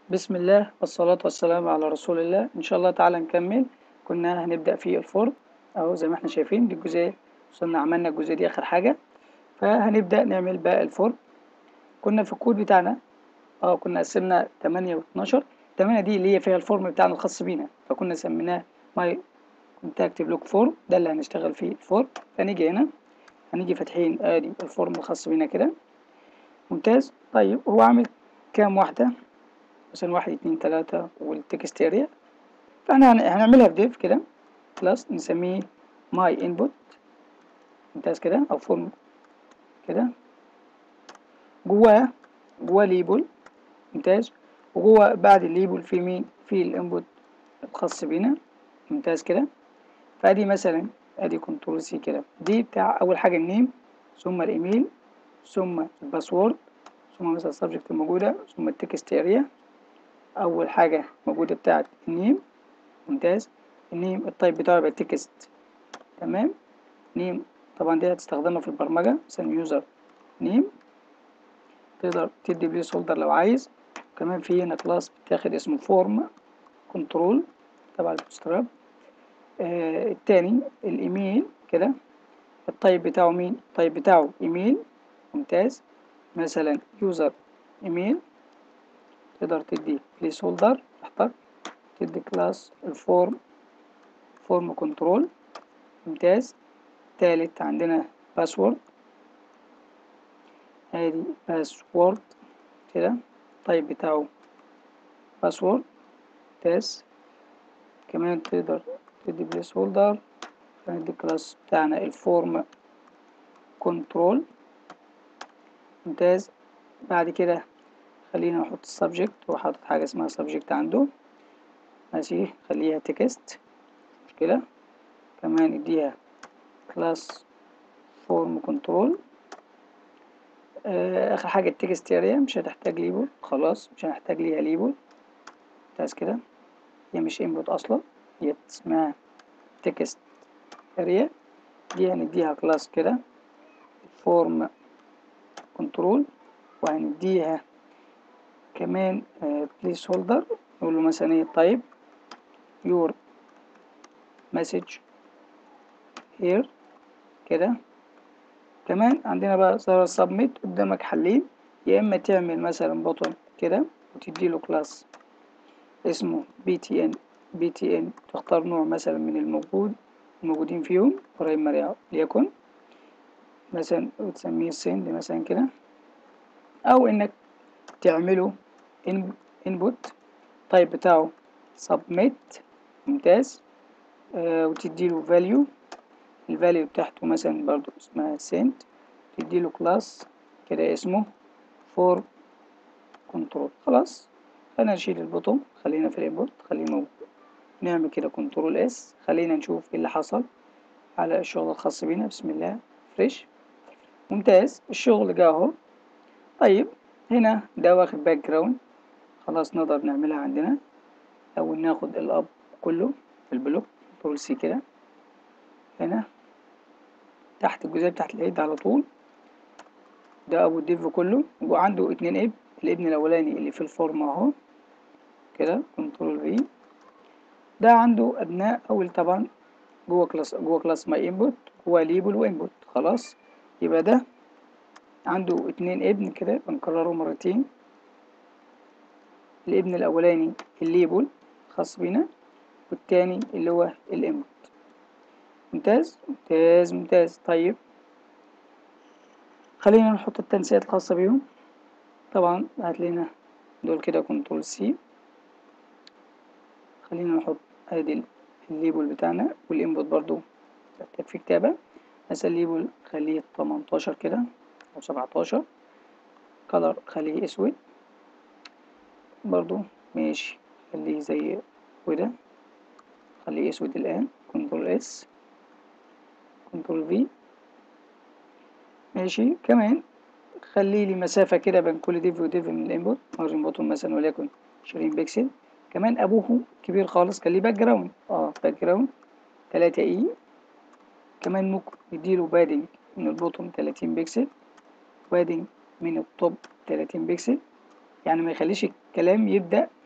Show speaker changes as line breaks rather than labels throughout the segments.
بسم الله والصلاة والسلام على رسول الله إن شاء الله تعالى نكمل كنا هنبدأ في الفورم أهو زي ما احنا شايفين دي الجزئية وصلنا عملنا الجزئية دي آخر حاجة فهنبدأ نعمل بقى الفورم كنا في الكود بتاعنا اه كنا قسمنا 8 و12 8 دي اللي هي فيها الفورم بتاعنا الخاص بينا فكنا سميناه ماي كونتاكت بلوك فورم ده اللي هنشتغل فيه الفورم فنيجي هنا هنيجي فاتحين ادي الفورم الخاص بينا كده ممتاز طيب هو عامل كام واحدة مثلا واحد اتنين تلاتة والتكست اريا فاحنا هنعملها في ديف كده كلاس نسميه ماي انبوت ممتاز كده او فورم كده جواه جواه ليبل ممتاز وجوه بعد الليبل في مين في الانبوت الخاص بينا ممتاز كده فادي مثلا ادي كنترول سي كده دي بتاع اول حاجه النيم ثم الايميل ثم الباسورد ثم مثلا السبجكت الموجوده ثم التكست اريا اول حاجه موجوده بتاعت النيم ممتاز النيم التايب بتاعه يبقى تكست تمام نيم طبعا دي هتستخدمها في البرمجه مثلا يوزر نيم تقدر تدي بليس هولدر لو عايز كمان في هنا كلاس بتاخد اسمه فورم كنترول تبع البوستراب آه التاني الايميل كده التايب بتاعه مين التايب بتاعه ايميل ممتاز مثلا يوزر ايميل تقدر تدي بليس هولدر تحتك تدي كلاس الفورم فورم كنترول ممتاز تالت عندنا باسورد ادي باسورد كده التايب بتاعه باسورد ممتاز كمان تقدر تدي بليس هولدر ندي كلاس بتاعنا الفورم كنترول ممتاز بعد كده خلينا نحط السبجكت هو حاطط حاجة اسمها سبجكت عنده ماشي خليها تكست مشكلة كمان اديها كلاس فورم كنترول اخر حاجة التكست اريا مش هتحتاج ليبل خلاص مش هنحتاج ليها ليبل ممتاز كده هي مش انبوت اصلا هي اسمها تكست اريا دي هنديها كلاس كده فورم كنترول وهنديها كمان بليس هولدر نقول له مثلا ايه طيب يور مسج هير كده كمان عندنا بقى زرار سبميت قدامك حلين يا اما تعمل مثلا بوتون كده وتدي له كلاس اسمه بي تي ان بي تي ان تختار نوع مثلا من الموجود الموجودين فيهم برايمري ليكن مثلا وتسميه سند مثلا كده او انك تعمله انبوت تايب بتاعه submit ممتاز آه وتديله value الفاليو بتاعته مثلا برضو اسمها send تديله كلاس كده اسمه for control خلاص خلينا نشيل البوتون خلينا في الانبوت خليه موجود نعمل كده كنترول اس خلينا نشوف ايه اللي حصل على الشغل الخاص بينا بسم الله فريش ممتاز الشغل جه اهو طيب هنا ده واخد باك جراوند خلاص نقدر نعملها عندنا او ناخد الاب كله في البلوك كنترول سي كده هنا تحت الجزئيه بتاعت الايد على طول ده ابو الديف كله وعنده اتنين اب الابن الاولاني اللي في الفورم اهو كده كنترول في ده عنده ابناء اول طبعا جوه كلاس جوه كلاس ماي انبوت جوه ليبل وانبوت خلاص يبقى ده عنده اتنين ابن كده بنكرره مرتين الابن الاولاني الليبل خاص بينا والتاني اللي هو الانبوت ممتاز ممتاز ممتاز طيب خلينا نحط التنسيقات الخاصة بيهم طبعا هات لنا دول كده كنترول سي خلينا نحط ادي الليبل بتاعنا والانبوت برضو محتاج في كتابة مثلا الليبل خليه 18 كده أو 17 كلر خليه اسود برضو ماشي خليه زي كده خليه اسود الان كنترول اس كنترول في ماشي كمان خلي لي مسافة كده بين كل ديف وديف من الانبوت مارجن بوتون مثلا وليكن 20 بكسل كمان ابوه كبير خالص خليه باك جراوند اه باك جراوند 3 اي كمان ممكن نديله بادنج من البوتوم 30 بكسل بادنج من التوب 30 بكسل يعني ما يخليش الكلام يبدأ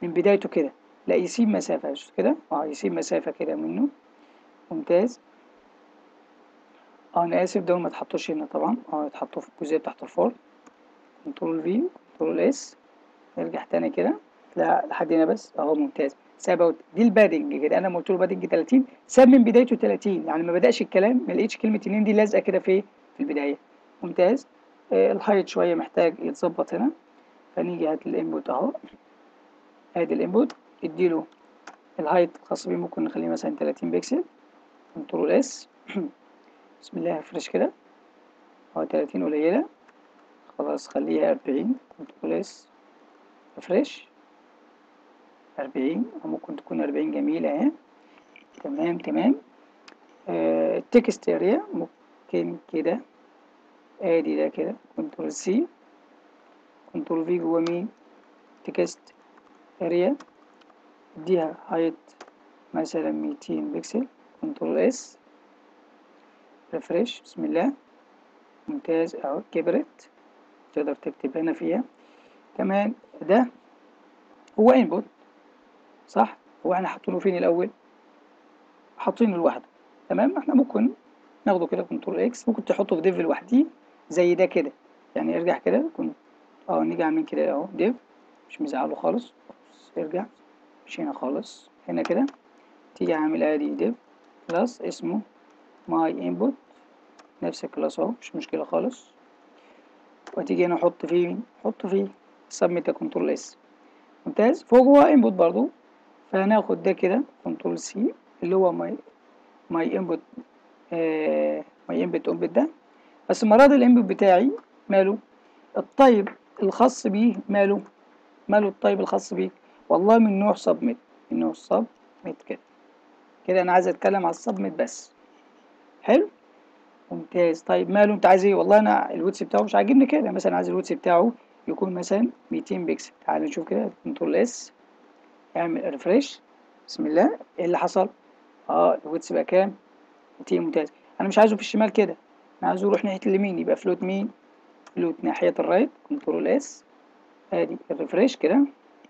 من بدايته كده لا يسيب مسافة شوف كده اه يسيب مسافة كده منه ممتاز اه انا اسف دول ما اتحطوش هنا طبعا اه اتحطوا في الجزئية تحت الفور كنترول في كنترول اس نرجع تاني كده لا لحد هنا بس اهو ممتاز ساب دي البادنج كده انا قلت له بادنج 30 ساب من بدايته 30 يعني ما بداش الكلام ما لقيتش كلمه اتنين دي لازقه كده في في البدايه ممتاز آه الهايت شويه محتاج يتظبط هنا فنيجي هات الانبوت اهو ادي الانبوت اديله الهايت الخاص بيه ممكن نخليه مثلا 30 بكسل كنترول اس بسم الله فريش كده هو 30 قليله خلاص خليها 40 كنترول اس فريش أربعين أو ممكن تكون أربعين جميلة أهي تمام تمام آه التكست اريا ممكن كده ادي ده كده كنترول سي كنترول في جوا مين تكست اريا اديها هايت مثلا ميتين بكسل كنترول اس ريفريش بسم الله ممتاز اهو كبرت تقدر تكتب هنا فيها كمان ده هو انبوت صح هو احنا حاطينه فين الاول حاطينه لوحده تمام احنا ممكن ناخده كده كنترول اكس ممكن تحطه في ديف لوحديه زي ده كده يعني ارجع كده كنت اه نيجي عاملين كده اهو ديف مش مزعله خالص ارجع مش هنا خالص هنا كده تيجي عامل ادي ديف كلاس اسمه ماي انبوت نفس الكلاس اهو مش مشكله خالص وتيجي هنا احط فيه حط فيه سبميت كنترول اس ممتاز فوق جوه انبوت برضو فهناخد ده كده كنترول سي اللي هو ماي ماي انبوت ماي انبوت انبوت ده بس المره دي الانبوت بتاعي ماله الطيب الخاص بيه ماله ماله الطيب الخاص بيه والله من نوع سبميت من نوع سبميت كده كده انا عايز اتكلم على السبميت بس حلو ممتاز طيب ماله انت عايز ايه والله انا الويتس بتاعه مش عاجبني كده مثلا عايز الويتس بتاعه يكون مثلا 200 بكسل تعال نشوف كده كنترول اس اعمل ريفريش بسم الله ايه اللي حصل اه الويتس بقى كام 200 ممتاز انا مش عايزه في الشمال كده انا عايزه يروح ناحيه اليمين يبقى فلوت مين فلوت ناحيه الرايت كنترول اس ادي الريفريش كده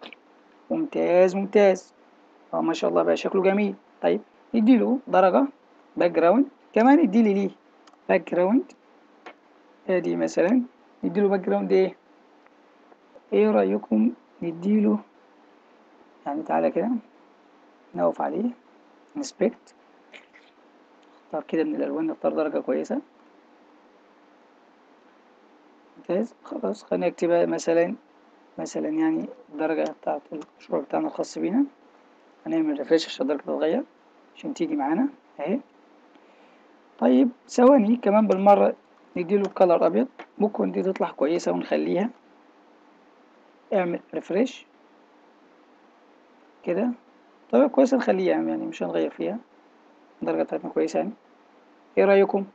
ممتاز ممتاز اه ما شاء الله بقى شكله جميل طيب نديله درجه باك جراوند كمان اديلي ليه باك جراوند ادي مثلا نديله باك جراوند ايه ايه رايكم نديله يعني تعالى كده نقف عليه نسبكت نختار كده من الالوان نختار درجه كويسه ممتاز خلاص خلينا نكتبها مثلا مثلا يعني الدرجه بتاعه المشروع بتاعنا الخاص بينا هنعمل ريفريش عشان الدرجه تتغير عشان تيجي معانا اهي طيب ثواني كمان بالمره نديله كلر ابيض ممكن دي تطلع كويسه ونخليها اعمل ريفريش كده طيب كويسة نخليها يعني مش هنغير فيها الدرجة بتاعتنا كويسة يعني ايه رأيكم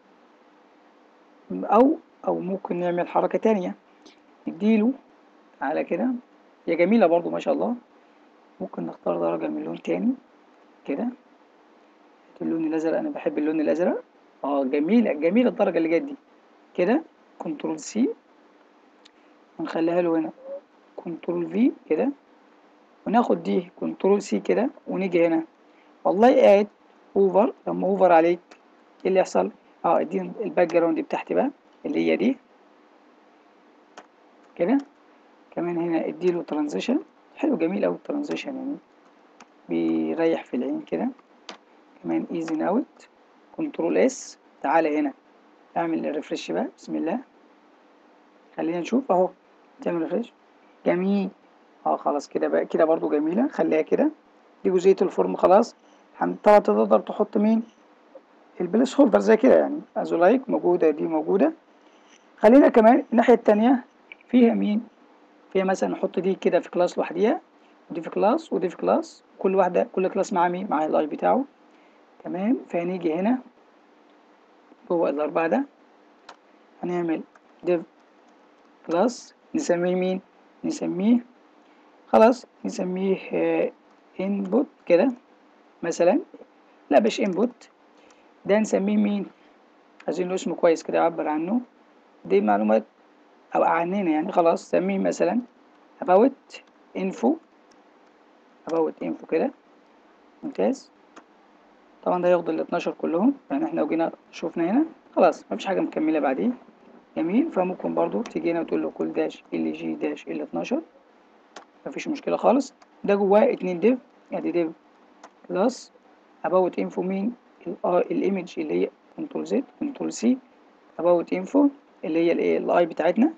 او او ممكن نعمل حركة تانية نديله على كده هي جميلة برضو ما شاء الله ممكن نختار درجة من لون تاني كده اللون الازرق انا بحب اللون الازرق اه جميلة جميلة الدرجة اللي جت دي كده كنترول سي ونخليها له هنا كنترول في كده وناخد دي كنترول سي كده ونيجي هنا والله قاعد اوفر لما اوفر عليك ايه اللي يحصل اه اديني الباك جراوند بتاعتي بقى اللي هي دي كده كمان هنا اديله ترانزيشن حلو جميل اوي الترانزيشن يعني بيريح في العين كده كمان ايزي اوت كنترول اس تعالى هنا اعمل الريفرش بقى بسم الله خلينا نشوف اهو تعمل ريفرش جميل اه خلاص كده بقى كده برضو جميلة خليها كده دي جزئية الفورم خلاص طبعا تقدر تحط مين البليس هولدر زي كده يعني ازولايك موجودة دي موجودة خلينا كمان الناحية التانية فيها مين فيها مثلا نحط دي كده في كلاس لوحديها ودي في كلاس ودي في كلاس كل واحدة كل كلاس مع مين مع الاي بتاعه تمام فهنيجي هنا جوه الأربعة ده هنعمل div كلاس نسميه مين نسميه خلاص نسميه input كده مثلا لا مش input ده نسميه مين عايزين له اسم كويس كده يعبر عنه دي معلومات أو عننا يعني خلاص سميه مثلا about info ابوت انفو كده ممتاز طبعا ده ياخد ال 12 كلهم يعني احنا لو جينا شوفنا هنا خلاص مفيش حاجة مكملة بعديه جميل فممكن برضو تيجي هنا وتقول له كل داش ال جي داش ال 12 مفيش مشكلة خالص ده جواه اتنين ديف ادي ديف كلاس ابوت انفو مين الايمج اللي هي كنترول زد كنترول سي ابوت انفو اللي هي الايه الاي بتاعتنا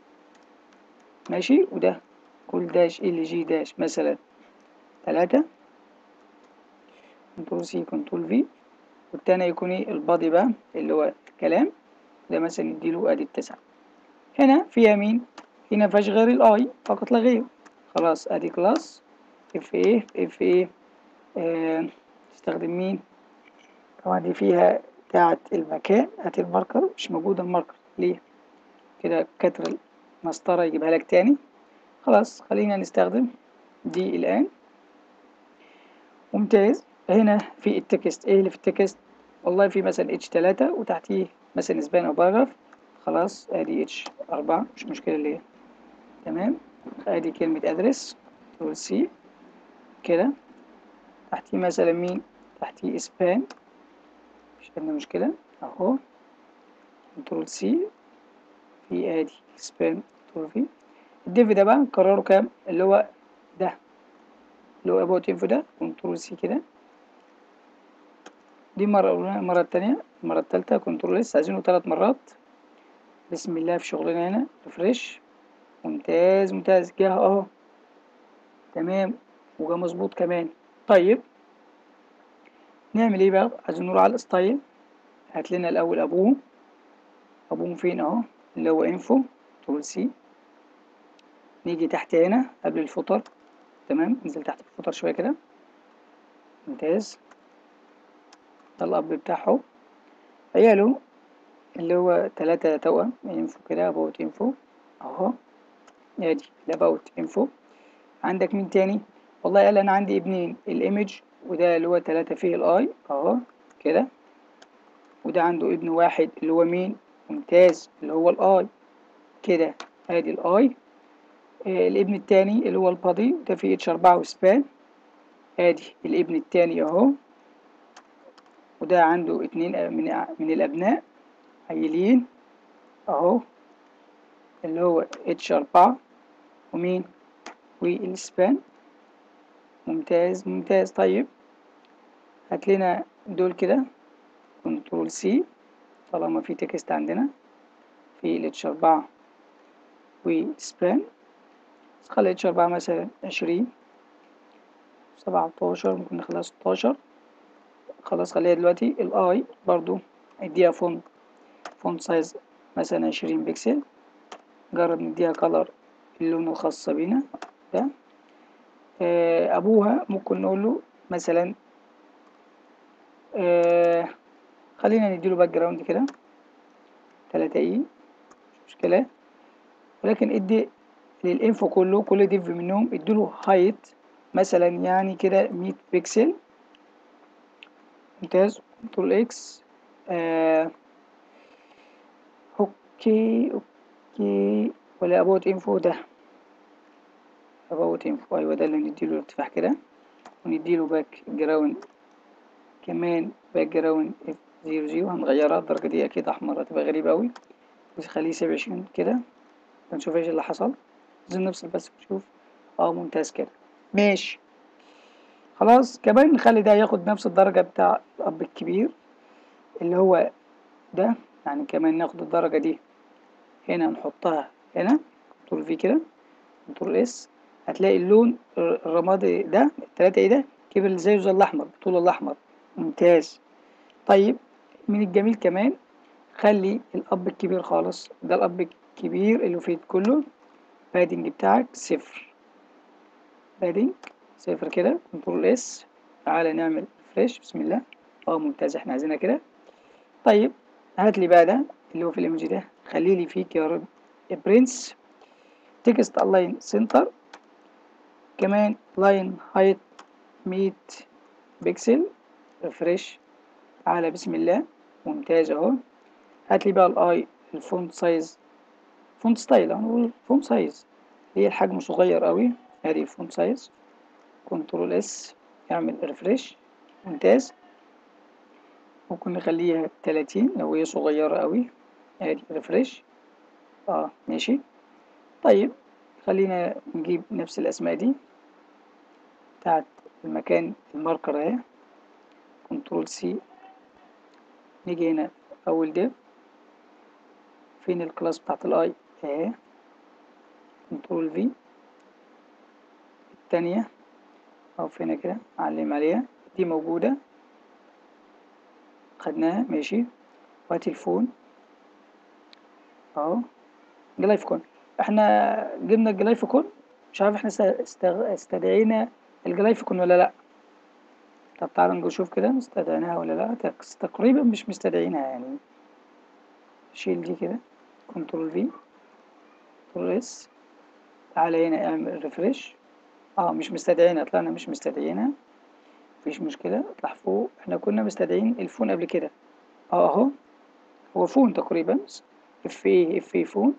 ماشي وده كل داش ال جي داش مثلا تلاتة كنترول سي كنترول في والتاني يكون ايه البادي بقى اللي هو الكلام ده مثلا نديله ادي التسعة هنا فيها مين هنا مفيهاش غير الاي فقط لا غير خلاص ادي كلاس اف ايه اف ايه آه تستخدم مين طبعا دي فيها بتاعة المكان هات الماركر مش موجود الماركر ليه كده كتر المسطرة يجيبها لك تاني خلاص خلينا نستخدم دي الآن ممتاز هنا في التكست ايه اللي في التكست والله في مثلا اتش تلاتة وتحتيه مثلا اسبان او باراجراف خلاص ادي اتش اربعة مش مشكلة ليه تمام ادي كلمة ادرس كنترول سي كده تحتيه مثلا مين تحتيه اسبان مش عندنا مشكلة اهو كنترول سي في ادي اسبان كنترول في الديف ده بقى نكرره كام اللي هو ده اللي هو ابوت انفو ده كنترول سي كده دي مرة أولى المرة التانية المرة التالتة كنترول اس عايزينه تلات مرات بسم الله في شغلنا هنا ريفريش ممتاز ممتاز جه اهو تمام وجا مظبوط كمان طيب نعمل ايه بقى عايزين نروح على الستايل هات لنا الاول ابوه ابوه فين اهو اللي هو انفو كنترول سي نيجي تحت هنا قبل الفوتر تمام ننزل تحت الفوتر شوية كده ممتاز ده الأب بتاعه عياله اللي هو تلاتة توأم انفو كده ابوت انفو اهو ادي الابوت انفو عندك مين تاني والله قال انا عندي ابنين الايمج وده اللي هو تلاتة فيه الاي اهو كده وده عنده ابن واحد اللي هو مين ممتاز اللي هو الاي كده ادي الاي آه الابن التاني اللي هو البادي ده فيه اتش اربعة وسبان ادي الابن التاني اهو وده عنده اتنين من من الابناء عيلين اهو اللي هو اتش اربعة ومين والسبان ممتاز ممتاز طيب هات لنا دول كده كنترول سي طالما في تكست عندنا في الاتش اربعة وسبان خلي اتش اربعة مثلا عشرين سبعتاشر ممكن نخليها ستاشر خلاص خليها دلوقتي الاي برضو اديها فونت فونت سايز مثلا عشرين بكسل جرب نديها كلر اللون الخاصة بينا ده آه ابوها ممكن نقول له مثلا آه خلينا نديله باك جراوند كده تلاتة اي مش مشكلة ولكن ادي للانفو كله كل ديف منهم اديله هايت مثلا يعني كده مية بكسل ممتاز كنترول اكس آه اوكي اوكي ولا ابوت انفو ده ابوت انفو ايوه ده اللي نديله ارتفاع كده ونديله باك جراوند كمان باك جراوند اف زيرو زيرو هنغيرها الدرجة دي اكيد احمر هتبقى غريبة اوي بس خليه سبعة وعشرين كده نشوف ايش اللي حصل عايزين نفصل بس نشوف اه ممتاز كده ماشي خلاص كمان نخلي ده ياخد نفس الدرجة بتاع الأب الكبير اللي هو ده يعني كمان ناخد الدرجة دي هنا نحطها هنا كنترول في كده كنترول اس هتلاقي اللون الرمادي ده التلاتة ايه ده كبر زيه زي الأحمر بطول الأحمر ممتاز طيب من الجميل كمان خلي الأب الكبير خالص ده الأب الكبير اللي فيه كله بادنج بتاعك صفر بادنج صفر كده كنترول اس تعالى نعمل فريش بسم الله اه ممتاز احنا عايزينها كده طيب هات لي بقى ده اللي هو في الايموجي ده خلي لي فيك يا رب يا برنس تكست الاين سنتر كمان لاين هايت 100 بكسل ريفريش تعالى بسم الله ممتاز اهو هات لي بقى الاي الفونت سايز فونت ستايل هنقول فونت سايز هي الحجم صغير قوي ادي الفونت سايز كنترول اس اعمل ريفريش ممتاز ممكن نخليها تلاتين لو هي صغيرة قوي ادي ريفريش اه ماشي طيب خلينا نجيب نفس الاسماء دي بتاعت المكان الماركر اهي كنترول سي نيجي هنا اول ديف فين الكلاس بتاعت الاي اهي كنترول في التانية او فينا كده اعلم عليها دي موجودة خدناها ماشي وهاتي الفون اهو جلايفكون احنا جبنا الجلايفكون مش عارف احنا استغ... استدعينا الجلايفكون ولا لا طب تعالوا نشوف كده استدعيناها ولا لا تقريبا مش مستدعينها يعني شيل دي كده كنترول في كنترول اس تعالى هنا اعمل ريفريش اه مش مستدعينها طلعنا مش مستدعينها مفيش مشكلة اطلع فوق احنا كنا مستدعين الفون قبل كده اه اهو هو فون تقريبا اف اي اف اي فون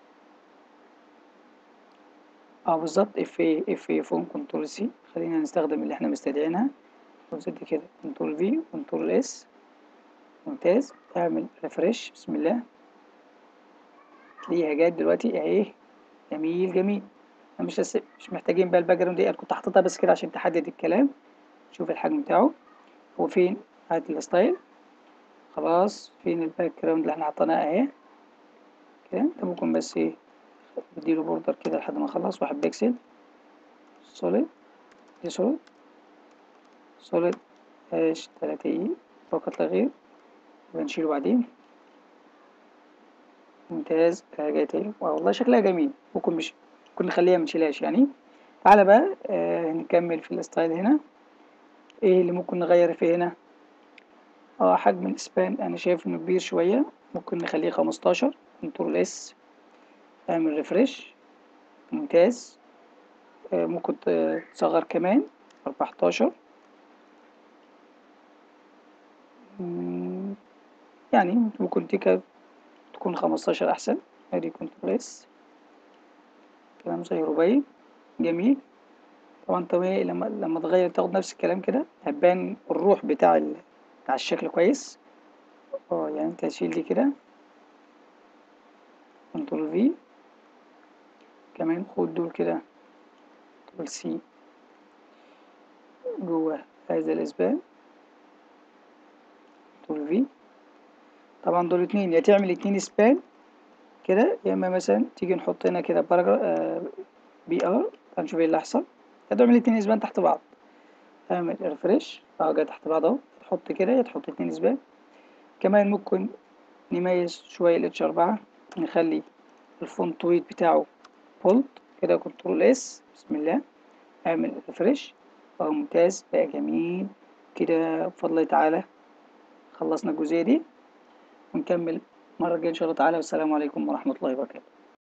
اه بالظبط اف اي اف اي فون كنترول سي خلينا نستخدم اللي احنا مستدعينها ونزد كده كنترول في كنترول اس ممتاز اعمل ريفريش بسم الله تلاقيها جت دلوقتي اهي جميل جميل مش مش محتاجين بقى الباك جراوند دي انا كنت حاططها بس كده عشان تحدد الكلام شوف الحجم بتاعه هو فين هات الستايل خلاص فين الباك جراوند اللي احنا حطيناها اهي كده انت ممكن بس ايه بديله بوردر كده لحد ما اخلص واحد بيكسل سوليد دي سوليد سوليد هاش تلاتة اي فقط لا غير بنشيله بعدين ممتاز جاي تاني والله شكلها جميل ممكن مش ممكن نخليها منشيلهاش يعني تعالى بقى آه نكمل في الستايل هنا ايه اللي ممكن نغير فيه هنا اه حجم الاسبان انا شايف انه كبير شوية ممكن نخليه خمستاشر كنترول اس اعمل ريفريش ممتاز آه ممكن تصغر كمان اربعتاشر يعني ممكن تيكا تكون خمستاشر احسن ادي كنترول اس كلام زي ربيع جميل طبعا طبيعي لما لما تغير تاخد نفس الكلام كده هتبان الروح بتاع ال... بتاع الشكل كويس اه يعني انت هتشيل دي كده كنترول في كمان خد دول كده كنترول سي جوه هذا الاسبان كنترول في طبعا دول اتنين يا تعمل اتنين سبان كده يا اما مثلا تيجي نحط هنا كده باراجراف آه بي ار هنشوف ايه اللي هيحصل هتعمل اتنين سبان تحت بعض تعمل ريفريش اه جاي تحت بعض اهو تحط كده يا تحط اتنين سبان كمان ممكن نميز شوية الاتش اربعة نخلي الفونت ويت بتاعه بولد كده كنترول اس بسم الله اعمل ريفريش اه ممتاز بقى جميل كده بفضل الله تعالى خلصنا الجزئية دي ونكمل مرة الجاية إن شاء الله تعالى والسلام عليكم ورحمة الله وبركاته